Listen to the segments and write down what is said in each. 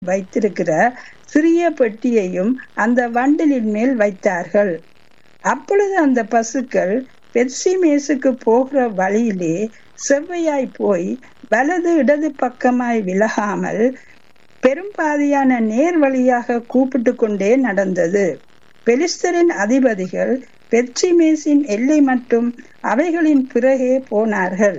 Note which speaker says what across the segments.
Speaker 1: வைத்திருக்கிற சிறிய பெட்டியையும் அந்த வண்டிலின் மேல் வைத்தார்கள் அப்பொழுது அந்த பசுக்கள் பெர்சிமேசுக்கு போகிற வழியிலே செவ்வையாய் போய் வலது இடது பக்கமாய் விலகாமல் பெரும்பாதியான நேர் வழியாக கூப்பிட்டு கொண்டே நடந்தது பெலிஸ்தரின் அதிபதிகள் பெர்சிமேசின் எல்லை மட்டும் அவைகளின் பிறகே போனார்கள்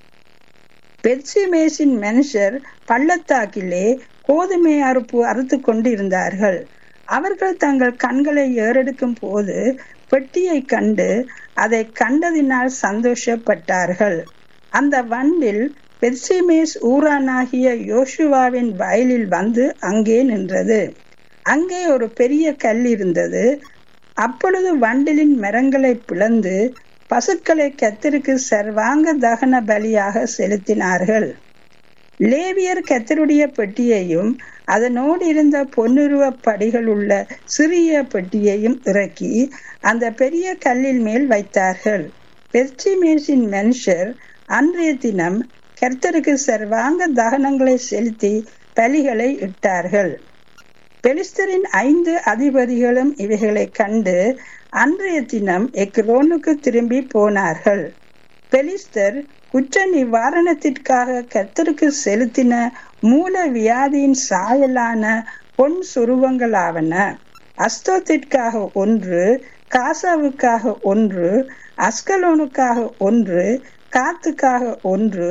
Speaker 1: பெர்சிமேசின் மனுஷர் பள்ளத்தாக்கிலே கோதுமை அறுப்பு அறுத்து கொண்டிருந்தார்கள் அவர்கள் தங்கள் கண்களை ஏறெடுக்கும் போது பெட்டியை கண்டு அதை கண்டதினால் சந்தோஷப்பட்டார்கள் அந்த வண்டில் பெர்சிமேஸ் ஊரானாகிய யோசுவாவின் வயலில் வந்து அங்கே நின்றது அங்கே ஒரு பெரிய கல் இருந்தது அப்பொழுது வண்டிலின் மரங்களை பிளந்து பசுக்களை கத்தருக்கு சர்வாங்க தகன பலியாக செலுத்தினார்கள் லேவியர் கத்தருடைய பெட்டியையும் அதனோடு இருந்த பொன்னுருவ படிகள் உள்ள சிறிய பெட்டியையும் இறக்கி அந்த பெரிய கல்லில் மேல் வைத்தார்கள் பெர்ச்சிமேசின் மனுஷர் அன்றைய தினம் கர்த்தருக்கு சர்வாங்க தகனங்களை செலுத்தி பலிகளை இட்டார்கள் பெலிஸ்தரின் ஐந்து அதிபதிகளும் இவைகளை கண்டு அன்றைய தினம் எக்ரோனுக்கு திரும்பி போனார்கள் பெலிஸ்தர் குற்ற நிவாரணத்திற்காக கர்த்தருக்கு செலுத்தின மூல வியாதியின் சாயலான பொன் சுருவங்களாவன அஸ்தோத்திற்காக ஒன்று காசாவுக்காக ஒன்று அஸ்கலோனுக்காக ஒன்று காத்துக்காக ஒன்று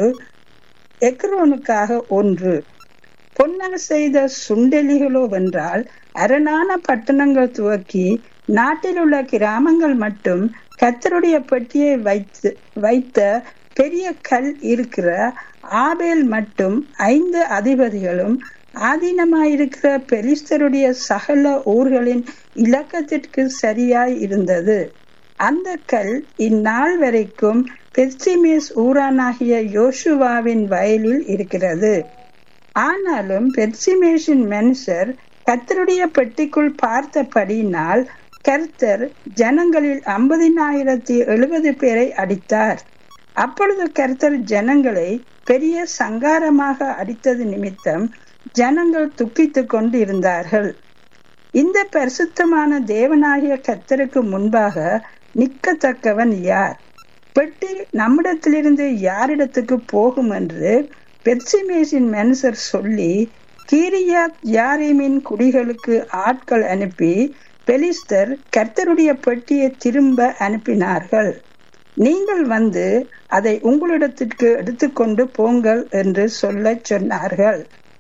Speaker 1: எக்ரோனுக்காக ஒன்று பொன்னால் செய்த சுண்டெலிகளோ வென்றால் அரணான பட்டணங்கள் துவக்கி நாட்டில் உள்ள கிராமங்கள் மட்டும் கத்தருடைய பெட்டியை வைத்து வைத்த பெரிய கல் இருக்கிற ஆபேல் மட்டும் ஐந்து அதிபதிகளும் ஆதீனமாயிருக்கிற பெலிஸ்தருடைய சகல ஊர்களின் இலக்கத்திற்கு சரியாய் இருந்தது அந்த கல் இந்நாள் வரைக்கும் பெர்சிமேஸ் ஊரானாகிய யோசுவாவின் வயலில் இருக்கிறது ஆனாலும் பெர்சிமேஷின் மனுஷர் கர்த்தருடைய பெட்டிக்குள் பார்த்தபடியினால் கர்த்தர் ஜனங்களில் ஐம்பதினாயிரத்தி எழுபது பேரை அடித்தார் அப்பொழுது கர்த்தர் ஜனங்களை பெரிய சங்காரமாக அடித்தது நிமித்தம் ஜனங்கள் துக்கித்துக் கொண்டு இருந்தார்கள் இந்த பரிசுத்தமான தேவனாகிய கர்த்தருக்கு முன்பாக நிற்கத்தக்கவன் யார் பெட்டி நம்மிடத்திலிருந்து யாரிடத்துக்கு போகும் என்று பெர்சிமேசின் மனுஷர் சொல்லி கீரியா யாரிமின் குடிகளுக்கு ஆட்கள் அனுப்பி பெலிஸ்தர் கர்த்தருடைய பெட்டியை திரும்ப அனுப்பினார்கள் நீங்கள் வந்து அதை உங்களிடத்திற்கு எடுத்துக்கொண்டு போங்கள் என்று சொல்ல சொன்னார்கள்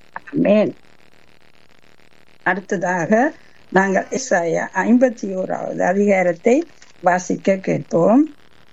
Speaker 1: மேன் அடுத்ததாக நாங்கள் இசாயா ஐம்பத்தி ஓராவது அதிகாரத்தை வாசிக்க கேட்போம்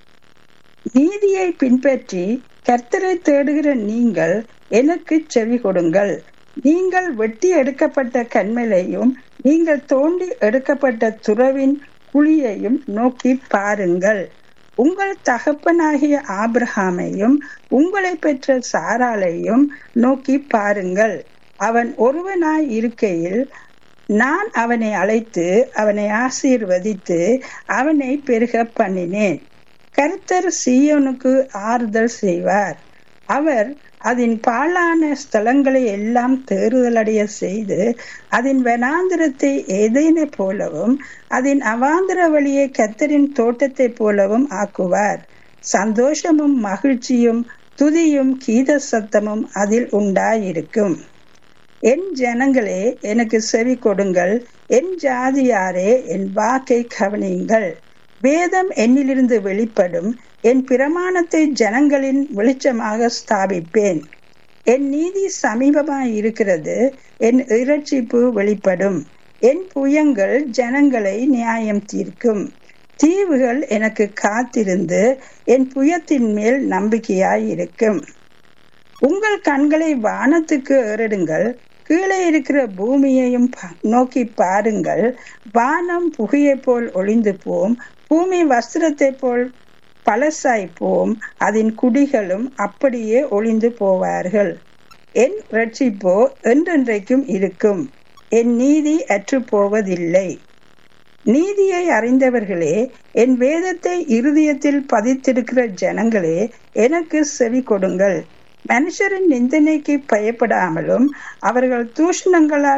Speaker 1: நீதியை பின்பற்றி கர்த்தரை தேடுகிற நீங்கள் எனக்கு செவி கொடுங்கள் நீங்கள் வெட்டி எடுக்கப்பட்ட கண்மலையும் நீங்கள் தோண்டி எடுக்கப்பட்ட துறவின் குழியையும் நோக்கி பாருங்கள் உங்கள் தகப்பனாகிய ஆபிரஹாமையும் உங்களை பெற்ற சாராலையும் நோக்கி பாருங்கள் அவன் ஒருவனாய் இருக்கையில் நான் அவனை அழைத்து அவனை ஆசீர்வதித்து அவனை பெருக பண்ணினேன் கர்த்தர் சீயோனுக்கு ஆறுதல் செய்வார் அவர் அதன் பாழான ஸ்தலங்களை எல்லாம் தேறுதலடைய செய்து அதன் வனாந்திரத்தை ஏதேனை போலவும் அதன் அவாந்திர வழியை கத்தரின் தோட்டத்தை போலவும் ஆக்குவார் சந்தோஷமும் மகிழ்ச்சியும் துதியும் கீத சத்தமும் அதில் உண்டாயிருக்கும் என் ஜனங்களே எனக்கு செவி கொடுங்கள் என் ஜாதியாரே என் வாக்கை கவனியுங்கள் வேதம் என்னிலிருந்து வெளிப்படும் என் பிரமாணத்தை ஜனங்களின் வெளிச்சமாக ஸ்தாபிப்பேன் என் நீதி சமீபமாய் இருக்கிறது என் இரட்சிப்பு வெளிப்படும் என் புயங்கள் ஜனங்களை நியாயம் தீர்க்கும் தீவுகள் எனக்கு காத்திருந்து என் புயத்தின் மேல் நம்பிக்கையாய் இருக்கும் உங்கள் கண்களை வானத்துக்கு ஏறிடுங்கள் கீழே இருக்கிற பூமியையும் நோக்கி பாருங்கள் வானம் புகையை போல் ஒளிந்து போம் பூமி வஸ்திரத்தை போல் பழசாய்ப்போம் அதன் குடிகளும் அப்படியே ஒளிந்து போவார்கள் என் ரட்சிப்போ என்றென்றைக்கும் இருக்கும் என் நீதி அற்று போவதில்லை நீதியை அறிந்தவர்களே என் வேதத்தை இருதயத்தில் பதித்திருக்கிற ஜனங்களே எனக்கு செவி கொடுங்கள் மனுஷரின் நிந்தனைக்கு பயப்படாமலும் அவர்கள் தூஷணங்களால்